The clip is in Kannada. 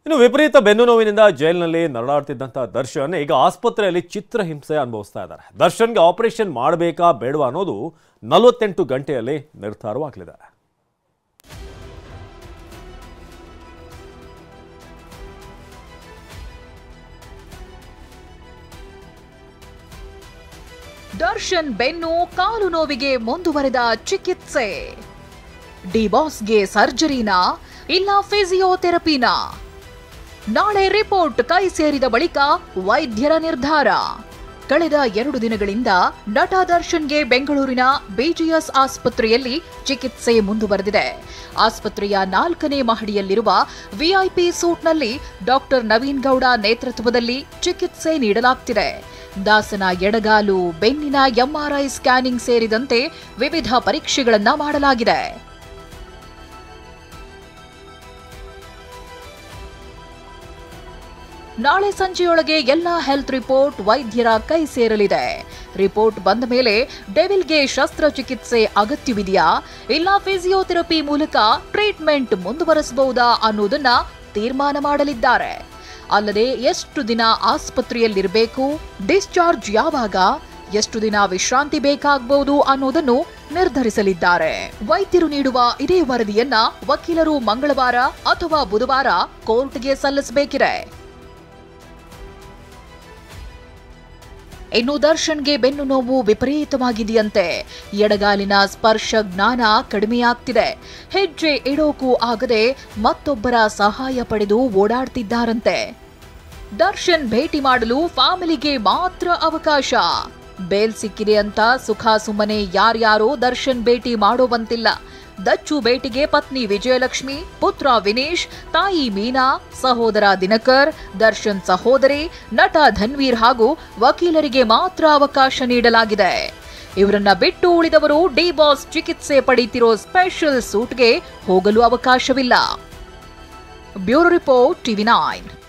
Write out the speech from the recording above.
ಇನ್ನು ವಿಪರೀತ ಬೆನ್ನು ನೋವಿನಿಂದ ಜೈಲಿನಲ್ಲಿ ನರಳಾಡ್ತಿದ್ದಂಥ ದರ್ಶನ್ ಈಗ ಆಸ್ಪತ್ರೆಯಲ್ಲಿ ಚಿತ್ರಹಿಂಸೆ ಅನುಭವಿಸ್ತಾ ಇದ್ದಾರೆ ದರ್ಶನ್ಗೆ ಆಪರೇಷನ್ ಮಾಡಬೇಕಾ ಬೇಡವಾ ಅನ್ನೋದು ನಲವತ್ತೆಂಟು ಗಂಟೆಯಲ್ಲಿ ನಿರ್ಧಾರವಾಗಲಿದೆ ದರ್ಶನ್ ಬೆನ್ನು ಕಾಲು ನೋವಿಗೆ ಮುಂದುವರೆದ ಚಿಕಿತ್ಸೆ ಡಿಬಾಸ್ಗೆ ಸರ್ಜರಿನಾ ಇಲ್ಲ ಫಿಸಿಯೋಥೆರಪಿನಾ ನಾಳೆ ರಿಪೋರ್ಟ್ ಕೈ ಸೇರಿದ ಬಳಿಕ ವೈದ್ಯರ ನಿರ್ಧಾರ ಕಳೆದ ಎರಡು ದಿನಗಳಿಂದ ನಟ ದರ್ಶನ್ಗೆ ಬೆಂಗಳೂರಿನ ಬಿಜಿಎಸ್ ಆಸ್ಪತ್ರೆಯಲ್ಲಿ ಚಿಕಿತ್ಸೆ ಮುಂದುವರೆದಿದೆ ಆಸ್ಪತ್ರೆಯ ನಾಲ್ಕನೇ ಮಹಡಿಯಲ್ಲಿರುವ ವಿಐಪಿ ಸೂಟ್ನಲ್ಲಿ ಡಾಕ್ಟರ್ ನವೀನ್ ಗೌಡ ನೇತೃತ್ವದಲ್ಲಿ ಚಿಕಿತ್ಸೆ ನೀಡಲಾಗ್ತಿದೆ ದಾಸನ ಎಡಗಾಲು ಬೆನ್ನಿನ ಎಂಆರ್ಐ ಸ್ಕ್ಯಾನಿಂಗ್ ಸೇರಿದಂತೆ ವಿವಿಧ ಪರೀಕ್ಷೆಗಳನ್ನ ಮಾಡಲಾಗಿದೆ ನಾಳೆ ಸಂಜೆಯೊಳಗೆ ಎಲ್ಲಾ ಹೆಲ್ತ್ ರಿಪೋರ್ಟ್ ವೈದ್ಯರ ಕೈ ಸೇರಲಿದೆ ರಿಪೋರ್ಟ್ ಬಂದ ಮೇಲೆ ಡೆವಿಲ್ಗೆ ಶಸ್ತ್ರಚಿಕಿತ್ಸೆ ಅಗತ್ಯವಿದೆಯಾ ಇಲ್ಲ ಫಿಸಿಯೋಥೆರಪಿ ಮೂಲಕ ಟ್ರೀಟ್ಮೆಂಟ್ ಮುಂದುವರೆಸಬಹುದಾ ಅನ್ನೋದನ್ನ ತೀರ್ಮಾನ ಮಾಡಲಿದ್ದಾರೆ ಅಲ್ಲದೆ ಎಷ್ಟು ದಿನ ಆಸ್ಪತ್ರೆಯಲ್ಲಿರಬೇಕು ಡಿಸ್ಚಾರ್ಜ್ ಯಾವಾಗ ಎಷ್ಟು ದಿನ ವಿಶ್ರಾಂತಿ ಬೇಕಾಗಬಹುದು ಅನ್ನೋದನ್ನು ನಿರ್ಧರಿಸಲಿದ್ದಾರೆ ವೈದ್ಯರು ನೀಡುವ ಇದೇ ವರದಿಯನ್ನ ವಕೀಲರು ಮಂಗಳವಾರ ಅಥವಾ ಬುಧವಾರ ಕೋರ್ಟ್ಗೆ ಸಲ್ಲಿಸಬೇಕಿದೆ ಇನ್ನು ದರ್ಶನ್ಗೆ ಬೆನ್ನು ನೋವು ವಿಪರೀತವಾಗಿದೆಯಂತೆ ಎಡಗಾಲಿನ ಸ್ಪರ್ಶ ಜ್ಞಾನ ಕಡಿಮೆಯಾಗ್ತಿದೆ ಹೆಜ್ಜೆ ಇಡೋಕು ಆಗದೆ ಮತ್ತೊಬ್ಬರ ಸಹಾಯ ಪಡೆದು ಓಡಾಡ್ತಿದ್ದಾರಂತೆ ದರ್ಶನ್ ಭೇಟಿ ಮಾಡಲು ಫ್ಯಾಮಿಲಿಗೆ ಮಾತ್ರ ಅವಕಾಶ ಬೇಲ್ ಸಿಕ್ಕಿದೆ ಅಂತ ಸುಖ ಸುಮ್ಮನೆ ಯಾರ್ಯಾರೋ ದರ್ಶನ್ ಭೇಟಿ ಮಾಡೋವಂತಿಲ್ಲ ದಚ್ಚು ಭೇಟಿಗೆ ಪತ್ನಿ ವಿಜಯಲಕ್ಷ್ಮಿ ಪುತ್ರ ವಿನೇಶ್ ತಾಯಿ ಮೀನಾ ಸಹೋದರ ದಿನಕರ್ ದರ್ಶನ್ ಸಹೋದರಿ ನಟ ಧನ್ವೀರ್ ಹಾಗೂ ವಕೀಲರಿಗೆ ಮಾತ್ರ ಅವಕಾಶ ನೀಡಲಾಗಿದೆ ಇವರನ್ನ ಬಿಟ್ಟು ಉಳಿದವರು ಡಿ ಬಾಸ್ ಚಿಕಿತ್ಸೆ ಪಡೆಯುತ್ತಿರೋ ಸ್ಪೆಷಲ್ ಸೂಟ್ಗೆ ಹೋಗಲು ಅವಕಾಶವಿಲ್ಲ ಬ್ಯೂರೋ ರಿಪೋರ್ಟ್ ಟಿವಿ ನೈನ್